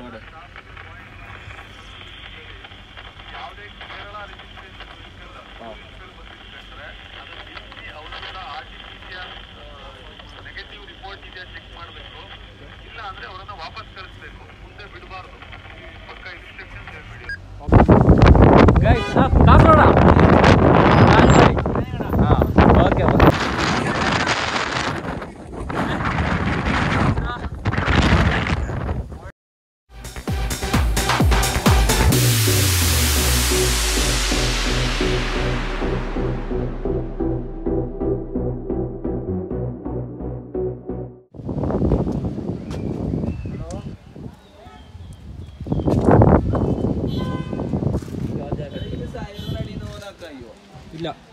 ಯಾವುದೇ Kerala registration vehicle ಬಂದಿರ್ಬೇಕಾದ್ರೆ ಅದು ನಿಲ್ಲಿಸಿ ಅವರು ಕೂಡ R T P C R negative report ಇದೆಯಾ ಚೆಕ್ ಮಾಡಬೇಕು ಇಲ್ಲ ಅಂದ್ರೆ ಅವರನ್ನ ವಾಪಸ್ ಕಳಿಸ್ಬೇಕು ಮುಂದೆ ಬಿಡಬಾರ್ದು ಪಕ್ಕ ಇನ್ಸ್ಟ್ರಕ್ಷನ್ಸ್ ಹೇಳ್ಬಿಡಿ ಕಾಸೋಡ ಓಕೆ ഇല്ല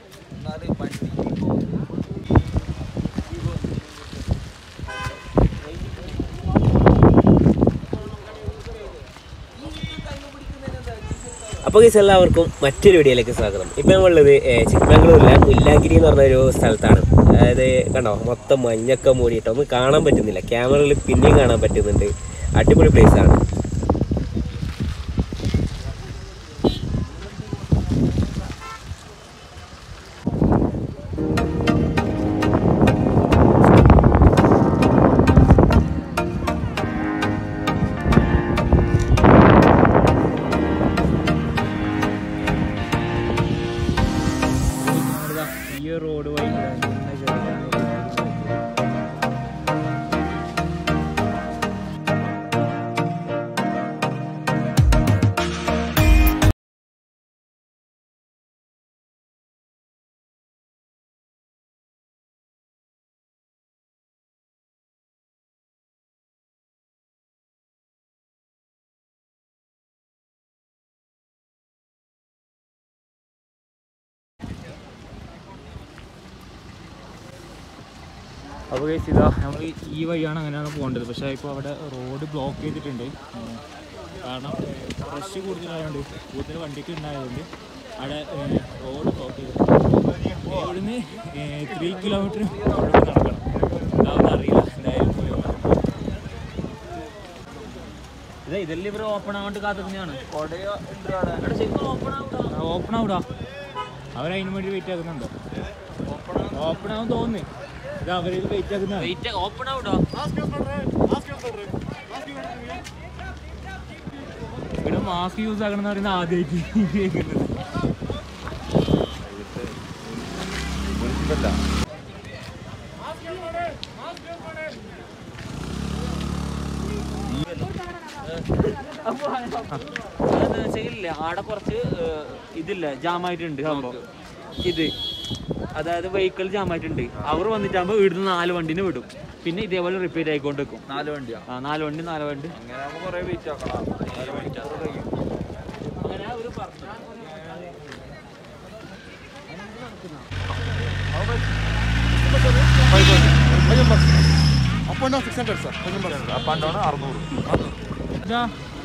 അപ്പോൾ ഗൈസ് എല്ലാവർക്കും മറ്റൊരു വീഡിയോയിലേക്ക് സ്വാഗതം ഇപ്പം നമ്മളുള്ളത് ഏഹ്, ചിക്കമംഗളൂരിലെ മുല്ലാഗിരി എന്ന് പറഞ്ഞ ഒരു സ്ഥലത്താണ് അതായത് കണ്ടോ മൊത്തം മഞ്ഞൊക്കെ മൂടിയിട്ട് ഒന്നും കാണാൻ പറ്റുന്നില്ല ക്യാമറയിൽ പിന്നെയും കാണാൻ പറ്റുന്നുണ്ട് അടിപൊളി place ആണ് ഈ റോഡ് വഴി അപ്പോൾ കേസ് ഇതാ നമ്മൾ ഈ വഴിയാണ് അങ്ങനെയാണ് പോകേണ്ടത് പക്ഷേ ഇപ്പോൾ അവിടെ റോഡ് ബ്ലോക്ക് ചെയ്തിട്ടുണ്ട് ഉം. കാരണം റഷ് കൂടുതലായതുകൊണ്ട് കൂടുതൽ വണ്ടിക്ക് ഉണ്ടായതുകൊണ്ട് അവിടെ റോഡ് ബ്ലോക്ക് ചെയ്തിട്ടുണ്ട് ഇവിടുന്ന് ത്രീ കിലോമീറ്റർ അവിടെ നടക്കണം എന്താണെന്ന് അറിയില്ല എന്തായാലും പോയി നോക്കാം. ഇതാ ഇതെല്ലാം ഇവർ ഓപ്പൺ ആവാണ്ട് കാത്തുന്നതാണ് ഓപ്പൺ ആവൂടാ അവരതിന് വേണ്ടി വെയിറ്റ് ആക്കുന്നുണ്ടോ ഓപ്പൺ ആവും തോന്നുന്നു ഇത് അവരിത് വെയിറ്റ് ആക്കുന്ന വെയിറ്റ് ഓപ്പൺ ആവൂടാ ഇവിടെ മാസ്ക് യൂസ് ആക്കണം എന്ന് പറയുന്നത് ആദ്യമായിട്ട് കേൾക്കുന്നത് അതെന്താ വെച്ചാൽ ആടെ കുറച്ച് ഏഹ്, ഇതില്ല ജാമായിട്ടുണ്ട് സംഭവം ഇത് അതായത് വെഹിക്കിൾ ജാമായിട്ടുണ്ട് അവർ വന്നിട്ടാകുമ്പോൾ ഇവിടുന്ന് നാല് വണ്ടിനെ വിടും പിന്നെ ഇതേപോലെ റിപ്പീറ്റ് ആയിക്കൊണ്ട് വെക്കും നാല് വണ്ടിയാ ആ നാല് വണ്ടി നാല് വണ്ടി അങ്ങനെ ആകുമ്പോൾ കുറേ വെയിറ്റ് ആക്കണം അങ്ങനെ അവര് പറഞ്ഞു ഇതാ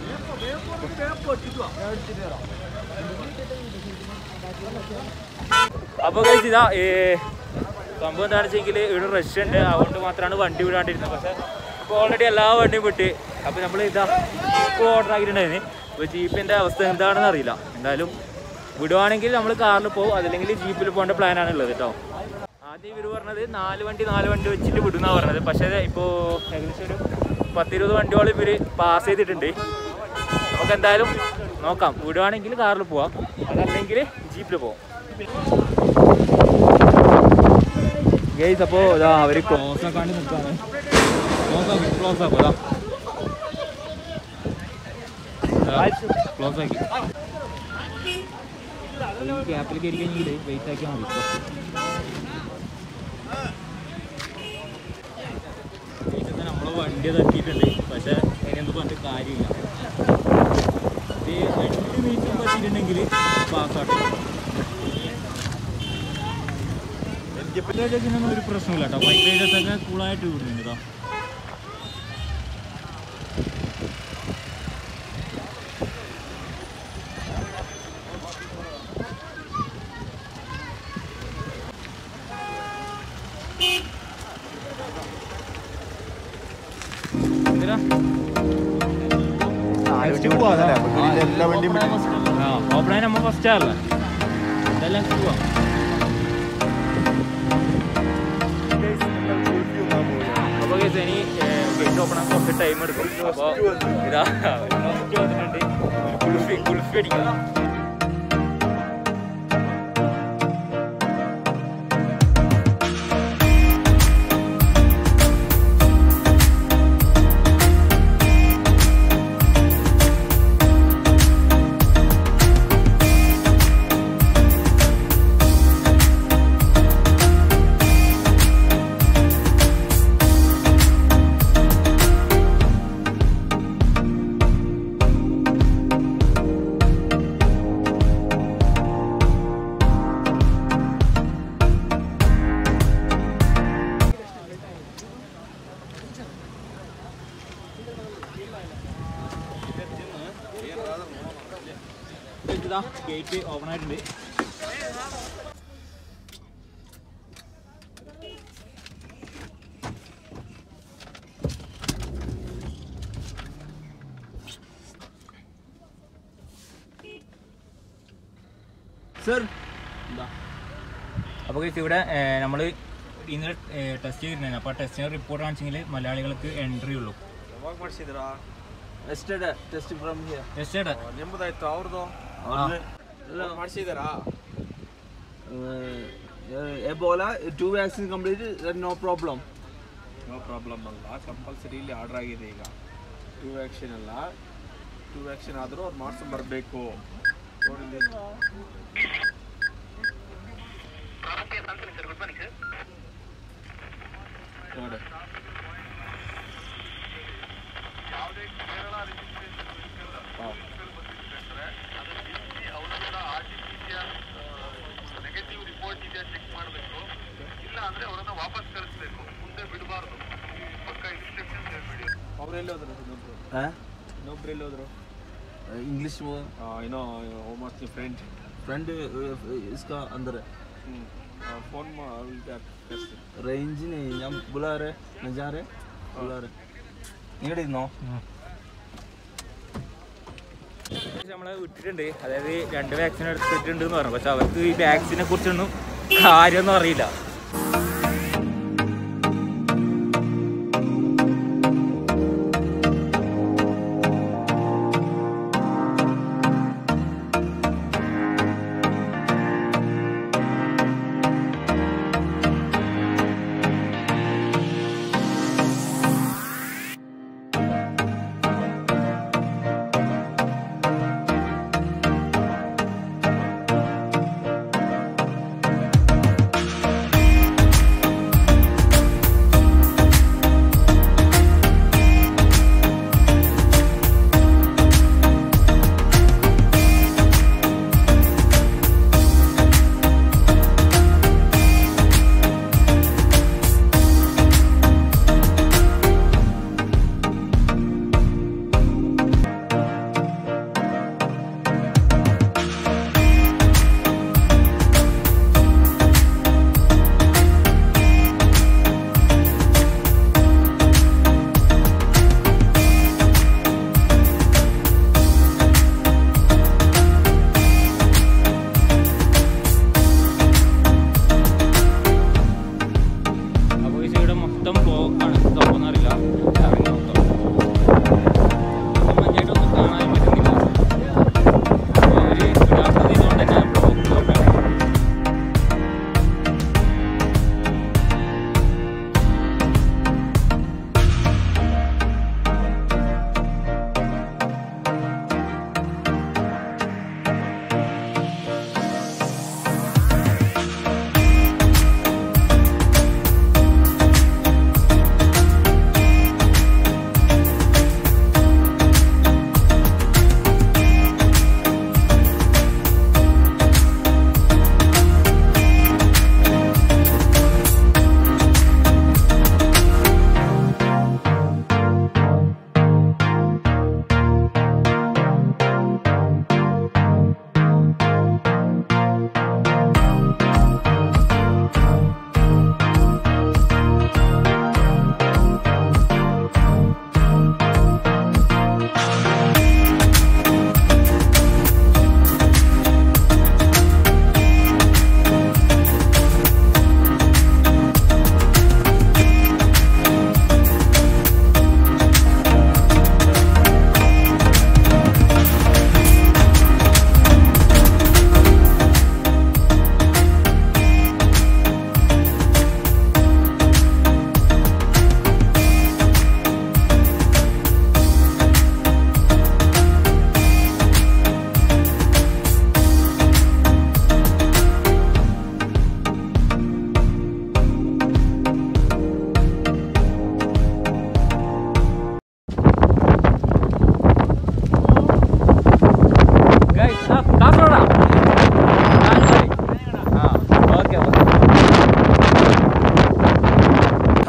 അപ്പോൾ കഴിച്ച് ഇതാ ഏ, സംഭവം എന്താണെന്ന് വെച്ചെങ്കിൽ ഇവിടെ റഷ് ഉണ്ട് അതുകൊണ്ട് മാത്രമാണ് വണ്ടി വിടാണ്ടിരുന്നത് പക്ഷേ ഇപ്പോൾ ഓൾറെഡി എല്ലാ വണ്ടിയും വിട്ട് അപ്പോൾ നമ്മൾ ഇതാ ഇപ്പോൾ ഓർഡർ ആക്കിയിട്ടുണ്ടായിരുന്നു ഇപ്പോൾ ജീപ്പിൻ്റെ അവസ്ഥ എന്താണെന്ന് അറിയില്ല എന്തായാലും വിടുവാണെങ്കിൽ നമ്മൾ കാറിൽ പോകും അതല്ലെങ്കിൽ ജീപ്പിൽ പോകേണ്ട പ്ലാനാണ് ഉള്ളത് കേട്ടോ ആദ്യം ഇവർ പറഞ്ഞത് നാല് വണ്ടി നാല് വണ്ടി വെച്ചിട്ട് വിടുന്നാണ് പറഞ്ഞത് പക്ഷേ ഇപ്പോൾ ഏകദേശം ഒരു പത്തിരുപത് വണ്ടിയോളം ഇവർ പാസ് ചെയ്തിട്ടുണ്ട് നമുക്ക് എന്തായാലും നോക്കാം വിടുവാണെങ്കിൽ കാറിൽ പോവാം അതല്ലെങ്കിൽ ജീപ്പിൽ പോവാം ഗെയ്സ് അപ്പോൾ ഇതാ അവർ ക്ലോസ് ആക്കാണ്ട് നിൽക്കാണ് ക്ലോസ് ആക്കി ക്ലോസ് ആക്കും അതാ ക്ലോസ് ആക്കി ഗ്യാപ്പിൽ കയറി കഴിഞ്ഞെങ്കിൽ വെയിറ്റ് ആക്കിയാൽ മതി ഇപ്പൊ നമ്മളെ വണ്ടി തട്ടിയിട്ടുണ്ട് പക്ഷേ അതിനെന്ത് പറഞ്ഞിട്ട് കാര്യമില്ല ഇത് രണ്ട് മീറ്റർ പറ്റിയിട്ടുണ്ടെങ്കിൽ പാസ്സാട്ടെ ഇതിനൊന്നും ഒരു പ്രശ്നമില്ല കേട്ടോ ബൈക്ക് റൈഡേഴ്സൊക്കെ കൂളായിട്ട് വിടുന്നുണ്ട് കേട്ടോ എന്തിനാ ഫസ്റ്റ് പോവാന്നല്ലേ അപ്പൊ പിന്നെ എല്ലാ വണ്ടിയും ആ ഓപ്പണായി നമ്മൾ ഫസ്റ്റ് ആണല്ലേ ഇതെല്ലാം പോവാം അപ്പോൾ കേസ് ഇനി ഗേറ്റ് ഓപ്പൺ ആകാൻ കുറച്ച് ടൈം എടുക്കും അപ്പോൾ ഇതാ ഫസ്റ്റ് വന്നിട്ടുണ്ട് ഒരു കുൾഫി കുൾഫി അടിക്കാം ഇതാ ഗേറ്റ് ഓപ്പൺ ആയിട്ടുണ്ട് സർ അപ്പോൾ കഴിച്ച് ഇവിടെ നമ്മൾ ഇന്നലെ ടെസ്റ്റ് ചെയ്തിരുന്നു അപ്പോൾ ആ ടെസ്റ്റിന് റിപ്പോർട്ട് കാണിച്ചെങ്കിൽ മലയാളികൾക്ക് എൻട്രി ഉള്ളൂ ಯಾವಾಗ ಮಾಡಿಸಿದ್ರಾ yesterday test from here test ചെയ്യട്ടെ ನಿಮ್ಮದಾಯ್ತು ಅವ್ರದ್ದು ಎಲ್ಲ ಮಾಡಿಸಿದಾರಾ ಎಬೋಲಾ two vaccine complete no problem no problem ಅಲ್ಲ ಕಂಪಲ್ಸರಿ ಇಲ್ಲಿ ಆರ್ಡರ್ ಆಗಿದೆ ಈಗ ಟೂ ವ್ಯಾಕ್ಸಿನ್ ಅಲ್ಲ ಟೂ ವ್ಯಾಕ್ಸಿನ್ ಆದರೂ ಅವ್ರು ಮಾಡ್ಸ್ಕೊಂಡ್ ಬರಬೇಕು ನೋಡಿ ನೋಡಿ ಯಾವುದೇ ಕೇರಳ ರಿಜಿಸ್ಟ್ರೇಷನ್ ಇರುತ್ತಲ್ಲ ಬಂದಿರ್ಬೇಕಾದ್ರೆ ಅದು ಇಲ್ಲಿ ಅವರು ಕೂಡ R T P C negative report ಇದೆಯಾ ಚೆಕ್ ಮಾಡಬೇಕು ಇಲ್ಲ ಅಂದ್ರೆ ಅವರನ್ನ ವಾಪಸ್ ಕಳಿಸ್ಬೇಕು ಮುಂದೆ ಬಿಡಬಾರ್ದು ಪಕ್ಕ ಇನ್ಸ್ಟ್ರಕ್ಷನ್ಸ್ ಹೇಳ್ಬಿಡಿ ಅವ್ರು ಎಲ್ಲಿ ಹೋದ್ರು ಇನ್ನೊಬ್ರು ಇನ್ನೊಬ್ರು ಎಲ್ಲಿ ಹೋದ್ರು इंग्लिश वो ಏನೋ ಹೋಮ್ವರ್ಕ್ ಫ್ರೆಂಡ್ फ्रंट इसका अंदर है ಫೋನ್ रेंज नहीं हम बुला रहे न जा रहे बुला रहे ഇവിടെ ഇരുന്നോ നമ്മളെ വിട്ടിട്ടുണ്ട് അതായത് രണ്ട് വാക്സിൻ എടുത്തിട്ടുണ്ട് എന്ന് പറഞ്ഞു പക്ഷെ അവർക്ക് ഈ വാക്സിനെ കുറിച്ചൊന്നും കാര്യമൊന്നും അറിയില്ല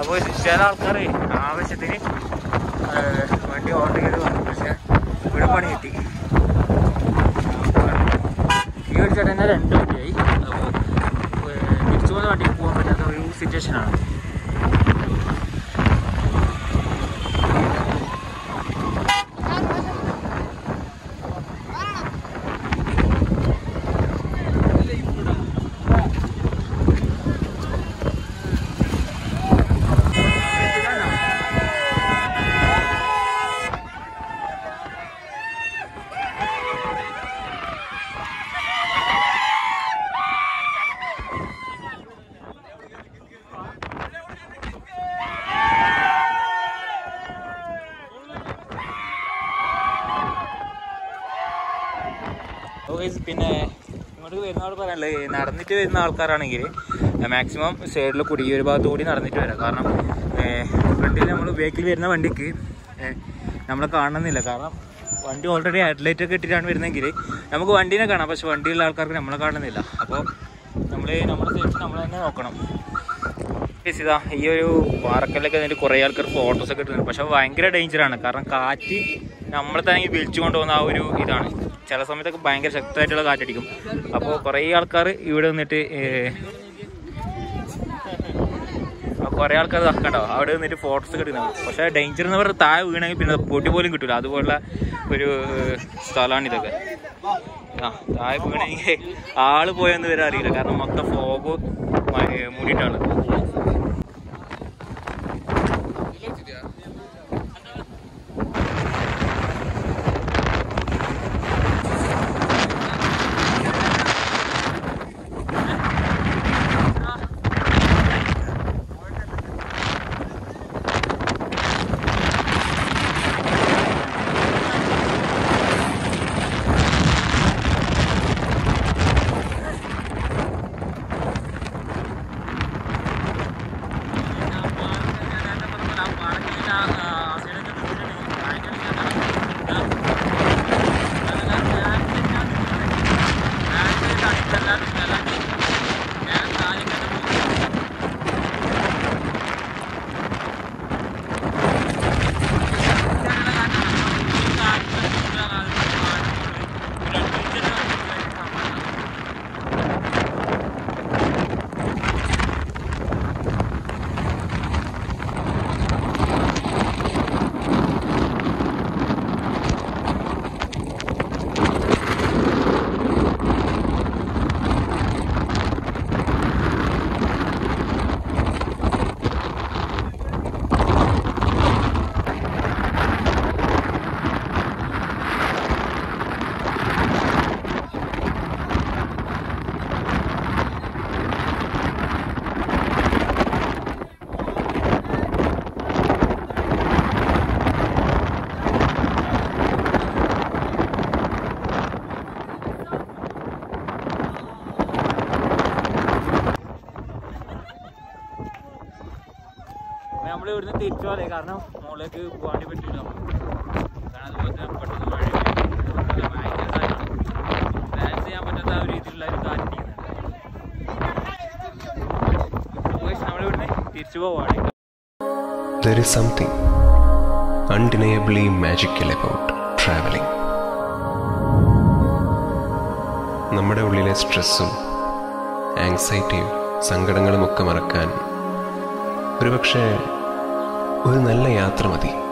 അപ്പോൾ ചില ആൾക്കാർ ആവശ്യത്തിന് ഏഹ്, വണ്ടി ഓർഡർ ചെയ്ത് വന്നു പക്ഷേ ഇവിടെ പണി കിട്ടി ഈ ഒരു ചേട്ടൻ്റെ രണ്ട് വണ്ടിയായി അപ്പോൾ തിരിച്ചു പോകുന്ന വണ്ടിക്ക് പോകാൻ പറ്റാത്ത ഒരു സിറ്റുവേഷനാണ് ഓക്കെ പിന്നെ ഇങ്ങോട്ട് വരുന്ന ആൾ പറയാനുള്ളത് നടന്നിട്ട് വരുന്ന ആൾക്കാരാണെങ്കിൽ മാക്സിമം സൈഡിൽ കൂടി ഈ ഒരു ഭാഗത്ത് കൂടി നടന്നിട്ട് വരാം കാരണം ഫ്രണ്ടിൽ നമ്മൾ ബേക്കിൽ വരുന്ന വണ്ടിക്ക് നമ്മളെ കാണുന്നില്ല കാരണം വണ്ടി ഓൾറെഡി ഹെഡ്ലൈറ്റ് ഒക്കെ ഇട്ടിട്ടാണ് വരുന്നതെങ്കിൽ നമുക്ക് വണ്ടീനെ കാണാം പക്ഷെ വണ്ടിയുള്ള ആൾക്കാർക്ക് നമ്മളെ കാണുന്നില്ല അപ്പോൾ നമ്മൾ നമ്മുടെ സേഫ്റ്റി നമ്മൾ തന്നെ നോക്കണം Guys, ഇതാ ഈ ഒരു പാറക്കല്ലൊക്കെ എന്നിട്ട് കുറേ ആൾക്കാർ ഫോട്ടോസ് ഒക്കെ എടുക്കുന്നുണ്ട് പക്ഷെ ഭയങ്കര ഡേഞ്ചറാണ് കാരണം കാറ്റ് നമ്മളെ തന്നെ വിളിച്ചു കൊണ്ടുപോകുന്ന ആ ഒരു ഇതാണ് ചില സമയത്തൊക്കെ ഭയങ്കര ശക്തമായിട്ടുള്ള കാറ്റടിക്കും അപ്പോൾ കുറേ ആൾക്കാർ ഇവിടെ നിന്നിട്ട് കുറേ ആൾക്കാർ കണ്ടോ അവിടെ നിന്നിട്ട് ഫോട്ടോസ് ഒക്കെ എടുക്കുന്നത് പക്ഷേ ഡേഞ്ചർ എന്ന് പറഞ്ഞാൽ താഴെ വീണെങ്കിൽ പിന്നെ പൊടി പോലും കിട്ടില്ല അതുപോലുള്ള ഒരു സ്ഥലമാണ് ഇതൊക്കെ ആ താഴെ വീണെങ്കിൽ ആള് പോയെന്ന് വരെ അറിയില്ല കാരണം മൊത്തം ഫോഗ് മൂടിയിട്ടാണ് നമ്മൾ ഇവിടുന്ന് തിരിച്ചു പോകാതെ കാരണം മുകളിലേക്ക് പോകാണ്ടി പറ്റില്ല കാരണം അതുപോലെ തന്നെ പെട്ടെന്ന് മഴ പെയ്യും. ഭയങ്കര കാറ്റാണ്. പ്ലാൻ ചെയ്യാൻ പറ്റാത്ത ആ ഒരു രീതിയിലുള്ള ഒരു കാറ്റിരിക്കുന്നുണ്ട് നമ്മളിവിടുന്ന് തിരിച്ചു പോവാണ് There is something undeniably magical about traveling. നമ്മുടെ ഉള്ളിലെ സ്ട്രെസ്സും ആങ്സൈറ്റിയും സങ്കടങ്ങളും ഒക്കെ മറക്കാൻ ഒരുപക്ഷെ ഒരു നല്ല യാത്ര മതി